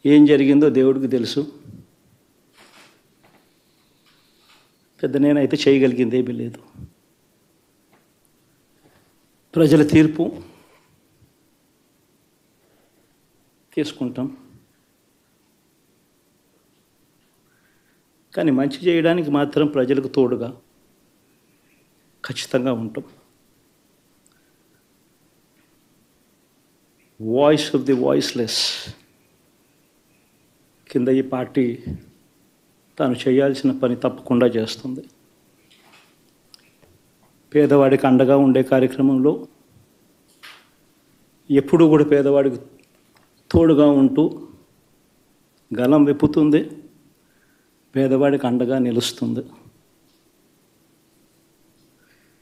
ఏం జరిగిందో దేవుడికి తెలుసు పెద్ద నేనైతే చేయగలిగింది ఏమీ లేదు ప్రజల తీర్పు తీసుకుంటాం కానీ మంచి చేయడానికి మాత్రం ప్రజలకు తోడుగా ఖచ్చితంగా ఉంటాం వాయిస్ ఆఫ్ ది వాయిస్లెస్ కింద ఈ పార్టీ తాను చేయాల్సిన పని తప్పకుండా చేస్తుంది పేదవాడికి అండగా ఉండే కార్యక్రమంలో ఎప్పుడూ కూడా పేదవాడికి తోడుగా ఉంటూ గలం విప్పుతుంది పేదవాడికి అండగా నిలుస్తుంది